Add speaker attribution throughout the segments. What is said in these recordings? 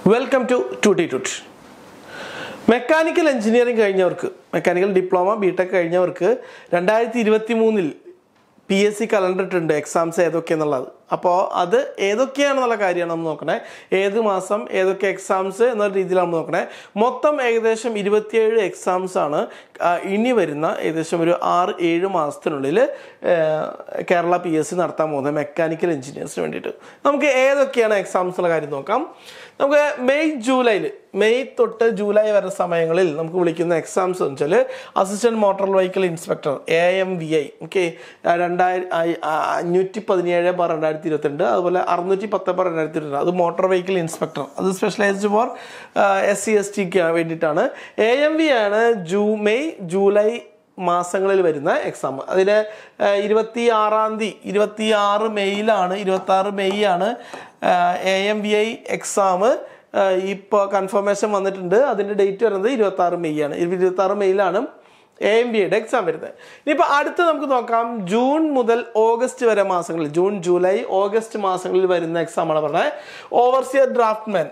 Speaker 1: welcome to ടൂട്ടി ടുട്ട് mechanical engineering കഴിഞ്ഞവർക്ക് മെക്കാനിക്കൽ ഡിപ്ലോമ ബിടെക് കഴിഞ്ഞവർക്ക് രണ്ടായിരത്തി ഇരുപത്തി മൂന്നിൽ പി എസ് സി കലണ്ടർ ഇട്ടുണ്ട് എക്സാംസ് ഏതൊക്കെയെന്നുള്ളത് അപ്പോൾ അത് ഏതൊക്കെയാണെന്നുള്ള കാര്യമാണ് നമ്മൾ നോക്കണേ ഏത് മാസം ഏതൊക്കെ എക്സാംസ് എന്നുള്ള രീതിയിലാണ് നമ്മൾ നോക്കണേ മൊത്തം ഏകദേശം ഇരുപത്തിയേഴ് എക്സാംസ് ആണ് ആ, ഇനി വരുന്ന ഏകദേശം ഒരു ആറ് ഏഴ് മാസത്തിനുള്ളിൽ കേരള പി എസ് സി നടത്താൻ പോകുന്നത് മെക്കാനിക്കൽ എഞ്ചിനീയേഴ്സിന് വേണ്ടിയിട്ട് നമുക്ക് ഏതൊക്കെയാണ് എക്സാംസ് എന്നുള്ള കാര്യം നോക്കാം നമുക്ക് മെയ് ജൂലൈയിൽ മെയ് തൊട്ട് ജൂലൈ വരെ സമയങ്ങളിൽ നമുക്ക് വിളിക്കുന്ന എക്സാംസ് എന്ന് വെച്ചാൽ assistant motor vehicle inspector A M V I okay രണ്ടായിരം അഞ്ഞൂറ്റി പതിനേഴ് ബാർ രണ്ടായിരത്തി ഇരുപത്തിരണ്ട് അതുപോലെ അറുന്നൂറ്റി പത്ത് ബാർ രണ്ടായിരത്തി ഇരുപത്തിരണ്ട് അത് മോട്ടോർ വെഹിക്കിൾ ഇൻസ്പെക്ടർ അത് specialised for S C S ടിക്ക് വേണ്ടിയിട്ടാണ് എ എം വി ആണ് ജൂ മെയ് ജൂലൈ മാസങ്ങളിൽ വരുന്ന എക്സാം അതിന് ഇരുപത്തി ആറാം തീയതി ഇരുപത്തി ആറ് മെയ്യിലാണ് ഇരുപത്തി ആറ് മെയ് ആണ് A M V I exam ഇപ്പോൾ കൺഫർമേഷൻ വന്നിട്ടുണ്ട് അതിൻ്റെ ഡേറ്റ് വരുന്നത് ഇരുപത്തി ആറ് മെയ് ആണ് ഇരുപത്തി ആറ് മെയ്യിലാണ് എ എം ബി യുടെ എക്സാം വരുന്നത് ഇനിയിപ്പോൾ അടുത്ത് നമുക്ക് നോക്കാം ജൂൺ മുതൽ ഓഗസ്റ്റ് വരെ മാസങ്ങളിൽ ജൂൺ ജൂലൈ ഓഗസ്റ്റ് മാസങ്ങളിൽ വരുന്ന എക്സാമാണ് പറഞ്ഞത് overseer draftsman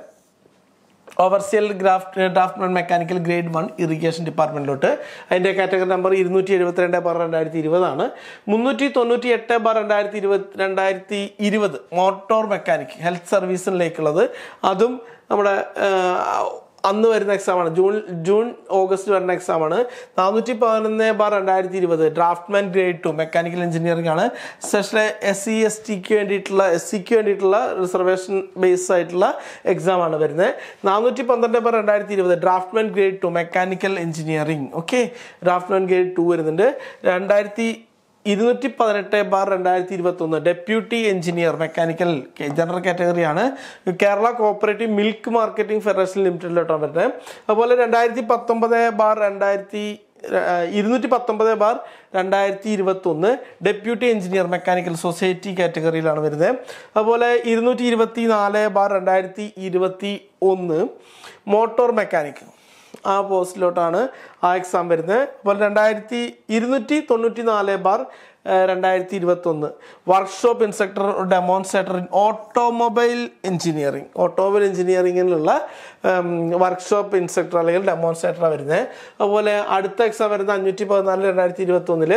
Speaker 1: overseer graft draftsman mechanical grade one irrigation ഡിപ്പാർട്ട്മെന്റിലോട്ട് അതിന്റെ കാറ്റഗറി നമ്പർ ഇരുന്നൂറ്റി എഴുപത്തിരണ്ട് ബാർ രണ്ടായിരത്തി ഇരുപതാണ് മുന്നൂറ്റി തൊണ്ണൂറ്റി എട്ട് ബാർ രണ്ടായിരത്തി ഇരുപത് രണ്ടായിരത്തി ഇരുപത് മോട്ടോർ മെക്കാനിക് ഹെൽത്ത് സർവീസിലേക്കുള്ളത് അതും നമ്മുടെ ആ, അന്ന് വരുന്ന എക്സാമാണ് ജൂൺ ജൂൺ ഓഗസ്റ്റ് വരുന്ന എക്സാമാണ് നാനൂറ്റി പതിനൊന്ന് ബാർ രണ്ടായിരത്തി ഇരുപത് draftsman grade two mechanical engineering ആണ് സ്പെഷ്യൽ എസ് സി എസ് ടിക്ക് വേണ്ടിയിട്ടുള്ള എസ് സിക്ക് വേണ്ടിയിട്ടുള്ള റിസർവേഷൻ ബേസ് ആയിട്ടുള്ള എക്സാം ആണ് വരുന്നത് നാനൂറ്റി പന്ത്രണ്ട് ബാർ രണ്ടായിരത്തി ഇരുപത് draftsman grade two mechanical engineering okay draftsman grade two വരുന്നുണ്ട് രണ്ടായിരത്തി ഇരുന്നൂറ്റി പതിനെട്ട് ബാർ രണ്ടായിരത്തി ഇരുപത്തി ഒന്ന് ഡെപ്യൂട്ടി എഞ്ചിനീയർ മെക്കാനിക്കൽ ജനറൽ കാറ്റഗറിയാണ് Kerala cooperative milk marketing federation ലിമിറ്റഡിലോട്ടാണ് വരുന്നത് അതുപോലെ രണ്ടായിരത്തി പത്തൊമ്പത് ബാർ രണ്ടായിരത്തി ഇരുന്നൂറ്റി പത്തൊമ്പത് ബാർ രണ്ടായിരത്തി ഇരുപത്തി ഒന്ന് ഡെപ്യൂട്ടി എഞ്ചിനീയർ മെക്കാനിക്കൽ സൊസൈറ്റി കാറ്റഗറിയിലാണ് വരുന്നത് അതുപോലെ ഇരുന്നൂറ്റി ഇരുപത്തി നാല് ബാർ രണ്ടായിരത്തി ഇരുപത്തി ഒന്ന് മോട്ടോർ മെക്കാനിക് ആ പോസ്റ്റിലോട്ടാണ് ആ എക്സാം വരുന്നത് അപ്പോൾ രണ്ടായിരത്തി ഇരുന്നൂറ്റി തൊണ്ണൂറ്റി നാല് ബാർ രണ്ടായിരത്തി ഇരുപത്തി ഒന്ന് workshop instructor demonstrator in automobile engineering automobile എഞ്ചിനീയറിംഗിലുള്ള വർക്ക്ഷോപ്പ് ഇൻസ്ട്രക്ടർ അല്ലെങ്കിൽ ഡെമോൺസ്ട്രേറ്റർ വരുന്നത് അതുപോലെ അടുത്ത എക്സാം വരുന്നത് അഞ്ഞൂറ്റി പതിനാല് രണ്ടായിരത്തി ഇരുപത്തി ഒന്നില്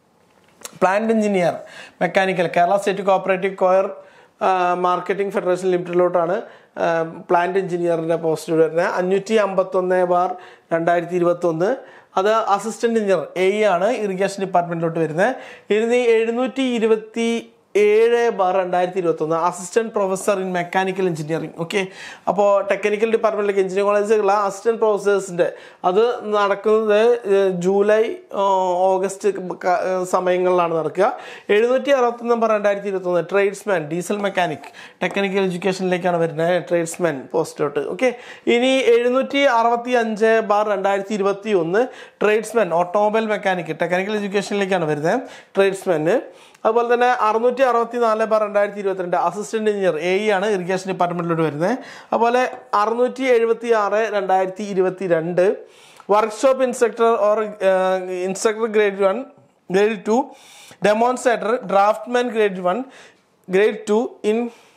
Speaker 1: plant engineer mechanical Kerala state cooperative coir marketing federation ലിമിറ്റഡിലോട്ടാണ് പ്ലാന്റ് എഞ്ചിനീയറിൻ്റെ പോസ്റ്റ് വരുന്നത് അഞ്ഞൂറ്റി അമ്പത്തൊന്ന് ബാർ രണ്ടായിരത്തി ഇരുപത്തി ഒന്ന് അത് അസിസ്റ്റന്റ് എഞ്ചിനീയർ എ ആണ് ഇറിഗേഷൻ ഡിപ്പാർട്ട്മെന്റിലോട്ട് വരുന്നത് ഇരുന്ന് എഴുന്നൂറ്റി ഇരുപത്തി ഏഴ് ബാർ രണ്ടായിരത്തി ഇരുപത്തി ഒന്ന് assistant professor in mechanical engineering okay അപ്പോൾ ടെക്നിക്കൽ ഡിപ്പാർട്ട്മെന്റിലേക്ക് എഞ്ചിനീയറിംഗ് കോളേജുള്ള അസിസ്റ്റന്റ് പ്രൊഫസേഴ്സിന്റെ അത് നടക്കുന്നത് ഏഹ്, ജൂലൈ ആ, ഓഗസ്റ്റ് ക- സമയങ്ങളിലാണ് നടക്കുക എഴുന്നൂറ്റി അറുപത്തൊന്ന് ബാർ രണ്ടായിരത്തി ഇരുപത്തി ഒന്ന് ട്രേഡ്സ്മാൻ ഡീസൽ മെക്കാനിക് ടെക്നിക്കൽ എഡ്യൂക്കേഷനിലേക്കാണ് വരുന്നത് ട്രേഡ്സ്മാൻ പോസ്റ്റോട്ട് ഓക്കെ ഇനി എഴുന്നൂറ്റി അറുപത്തി അഞ്ച് ബാർ രണ്ടായിരത്തി ഇരുപത്തി ഒന്ന് ട്രേഡ്സ്മാൻ ഓട്ടോമൊബൈൽ മെക്കാനിക് ടെക്നിക്കൽ എഡ്യൂക്കേഷനിലേക്കാണ് വരുന്നത് ട്രേഡ്സ്മാന് അതുപോലെ തന്നെ അറുന്നൂറ്റി അറുപത്തി നാല് ബാർ രണ്ടായിരത്തി ഇരുപത്തിരണ്ട് അസിസ്റ്റന്റ് എഞ്ചിനീയർ എ ആണ് ഇറിഗേഷൻ ഡിപ്പാർട്ട്മെന്റിലോട്ട് വരുന്നത് അതുപോലെ അറുന്നൂറ്റി എഴുപത്തി ആറ് രണ്ടായിരത്തി ഇരുപത്തി രണ്ട് workshop instructor or instructor grade one grade two demonstrator draftsman grade one grade two in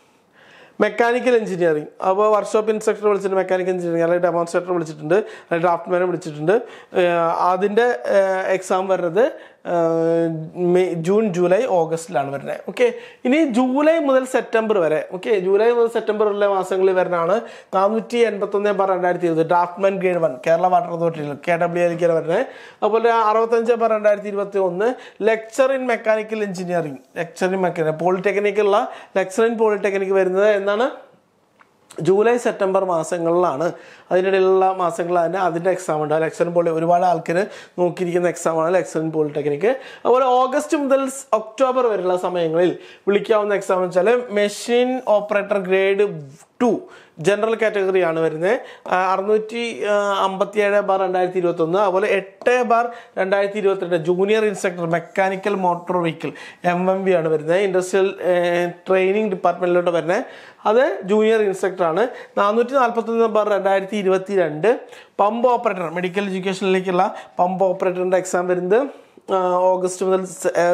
Speaker 1: mechanical engineering അപ്പോൾ വർക്ക്ഷോപ്പ് ഇൻസ്ട്രക്ടർ വിളിച്ചിട്ട് മെക്കാനിക്കൽ എഞ്ചിനീയറിംഗ് അല്ലെങ്കിൽ ഡെമോൺസ്ട്രേറ്റർ വിളിച്ചിട്ടുണ്ട് അല്ലെങ്കിൽ ഡ്രാഫ്റ്റ്മാനെ വിളിച്ചിട്ടുണ്ട് ഏഹ് അതിൻ്റെ എക്സാം വരുന്നത് ഏഹ് മെയ് ജൂൺ ജൂലൈ ഓഗസ്റ്റിലാണ് വരുന്നത് ഓക്കെ ഇനി ജൂലൈ മുതൽ സെപ്റ്റംബർ വരെ ഓക്കെ ജൂലൈ മുതൽ സെപ്റ്റംബർ വരെ മാസങ്ങളിൽ വരുന്നതാണ് നാനൂറ്റി എൺപത്തൊന്ന് ബാർ രണ്ടായിരത്തി ഇരുപത് draftsman grade one Kerala water അതോറിറ്റിയിൽ കെ ഡബ്ല്യു എലിക്കാണ് വരുന്നത് അതുപോലെ അറുപത്തഞ്ച് ബാർ രണ്ടായിരത്തി ഇരുപത്തി ഒന്ന് lecture in mechanical engineering lecture in mechanic പോളിടെക്നിക്കുള്ള ലെക്ചർ ഇൻ പോളിടെക്നിക് വരുന്നത് എന്നാണ് ജൂലൈ സെപ്റ്റംബർ മാസങ്ങളിലാണ് അതിനിടയിലുള്ള മാസങ്ങളിൽ തന്നെ അതിൻ്റെ എക്സാം ഉണ്ട് ലെക്ചർ പോളി ഒരുപാട് ആൾക്കാർ നോക്കിയിരിക്കുന്ന എക്സാമാണ് ലെക്ചർ ഇൻ പോളിടെക്നിക്ക് അതുപോലെ ഓഗസ്റ്റ് മുതൽ സ് ഒക്ടോബർ വരെയുള്ള സമയങ്ങളിൽ വിളിക്കാവുന്ന എക്സാം എന്ന് വെച്ചാൽ machine operator grade two general കാറ്റഗറിയാണ് വരുന്നത് അറുന്നൂറ്റി അമ്പത്തി ഏഴ് ബാർ രണ്ടായിരത്തി ഇരുപത്തി ഒന്ന് അതുപോലെ എട്ട് ബാർ രണ്ടായിരത്തി ഇരുപത്തിരണ്ട് junior instructor mechanical motor vehicle M M B ആണ് വരുന്നത് ഇൻഡസ്ട്രിയൽ ട്രെയിനിങ് ഡിപ്പാർട്ട്മെന്റിലോട്ട് വരുന്നത് അത് ജൂനിയർ ഇൻസ്ട്രക്ടർ ആണ് നാനൂറ്റി നാൽപ്പത്തൊന്ന് ബാർ രണ്ടായിരത്തി ഇരുപത്തി രണ്ട് പമ്പ് ഓപ്പറേറ്റർ മെഡിക്കൽ എഡ്യൂക്കേഷനിലേക്കുള്ള പമ്പ് ഓപ്പറേറ്ററിന്റെ എക്സാം വരുന്നത് ആ, ഓഗസ്റ്റ് മുതൽ സെ- ഏ,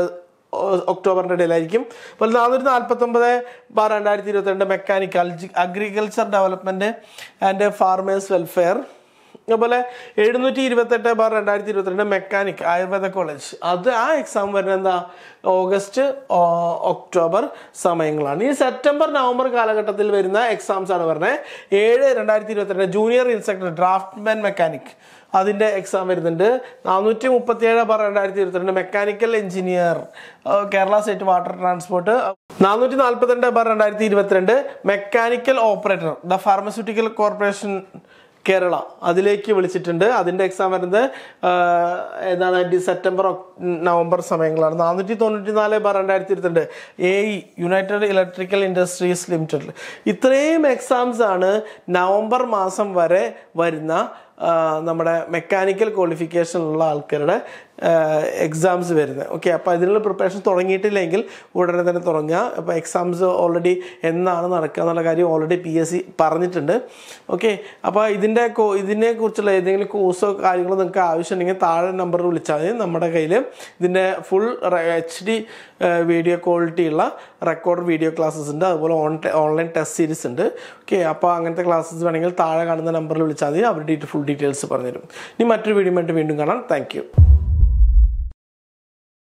Speaker 1: ഒക്ടോബറിൻ്റെ ഇടയിലായിരിക്കും അപ്പോൾ നാനൂറ്റി നാൽപ്പത്തൊമ്പത് ബാർ രണ്ടായിരത്തി ഇരുപത്തിരണ്ട് mechanical agriculture development and farmers welfare അതുപോലെ എഴുന്നൂറ്റി ഇരുപത്തെട്ട് ബാർ രണ്ടായിരത്തി ഇരുപത്തിരണ്ട് മെക്കാനിക് ആയുർവേദ കോളേജ് അത് ആ എക്സാം വരുന്നത് എന്താ ഓഗസ്റ്റ് ഓ- ഒക്ടോബർ സമയങ്ങളാണ് ഈ സെപ്റ്റംബർ നവംബർ കാലഘട്ടത്തിൽ വരുന്ന എക്സാംസ് ആണ് പറഞ്ഞത് ഏഴ് രണ്ടായിരത്തി ഇരുപത്തിരണ്ട് ജൂനിയർ ഇൻസ്ട്രക്ടർ ഡ്രാഫ്റ്റ്മാൻ മെക്കാനിക് അതിൻ്റെ എക്സാം വരുന്നുണ്ട് നാനൂറ്റി മുപ്പത്തി ഏഴ് ബാർ രണ്ടായിരത്തി ഇരുപത്തിരണ്ട് mechanical engineer Kerala state water transport നാനൂറ്റി നാൽപ്പത്തിരണ്ട് ബാർ രണ്ടായിരത്തി ഇരുപത്തിരണ്ട് mechanical operator the pharmaceutical corporation Kerala അതിലേക്ക് വിളിച്ചിട്ടുണ്ട് അതിൻ്റെ എക്സാം വരുന്നത് ആ, ഏതാണ് ഡി സെപ്റ്റംബർ ഒക്- നവംബർ സമയങ്ങളാണ് നാനൂറ്റി തൊണ്ണൂറ്റി നാല് ബാർ രണ്ടായിരത്തി ഇരുപത്തിരണ്ട് A E united electrical industries limited ഇത്രയും എക്സാംസ് ആണ് നവംബർ മാസം വരെ വരുന്ന ആ, നമ്മുടെ മെക്കാനിക്കൽ ക്വാളിഫിക്കേഷനുള്ള ആൾക്കാരുടെ എക്സാംസ് വരുന്നത് ഓക്കെ അപ്പോൾ ഇതിനുള്ള പ്രിപ്പറേഷൻ തുടങ്ങിയിട്ടില്ലെങ്കിൽ ഉടനെ തന്നെ തുടങ്ങുക അപ്പോൾ എക്സാംസ് ഓൾറെഡി എന്നാണ് നടക്കുക എന്നുള്ള കാര്യം ഓൾറെഡി പി എസ് സി പറഞ്ഞിട്ടുണ്ട് ഓക്കെ അപ്പോൾ ഇതിൻ്റെ കോ- ഇതിനെക്കുറിച്ചുള്ള ഏതെങ്കിലും കോഴ്സോ കാര്യങ്ങളോ നിങ്ങൾക്ക് ആവശ്യമുണ്ടെങ്കിൽ താഴെ നമ്പറിൽ വിളിച്ചാൽ മതി നമ്മുടെ കയ്യിൽ ഇതിൻ്റെ full H D video quality ഉള്ള റെക്കോർഡ് വീഡിയോ ക്ലാസ്സസ് ഉണ്ട് അതുപോലെ ഓൺ ഓൺലൈൻ ടെസ്റ്റ് സീരീസ് ഉണ്ട് ഓക്കെ അപ്പോൾ അങ്ങനത്തെ ക്ലാസ്സസ് വേണമെങ്കിൽ താഴെ കാണുന്ന നമ്പറിൽ വിളിച്ചാൽ മതി അവർ ഡീറ്റെയിൽ ഫുൾ ഡീറ്റെയിൽസ് പറഞ്ഞുതരും ഇനി മറ്റൊരു വീഡിയോ ആയിട്ട് വീണ്ടും കാണാം താങ്ക്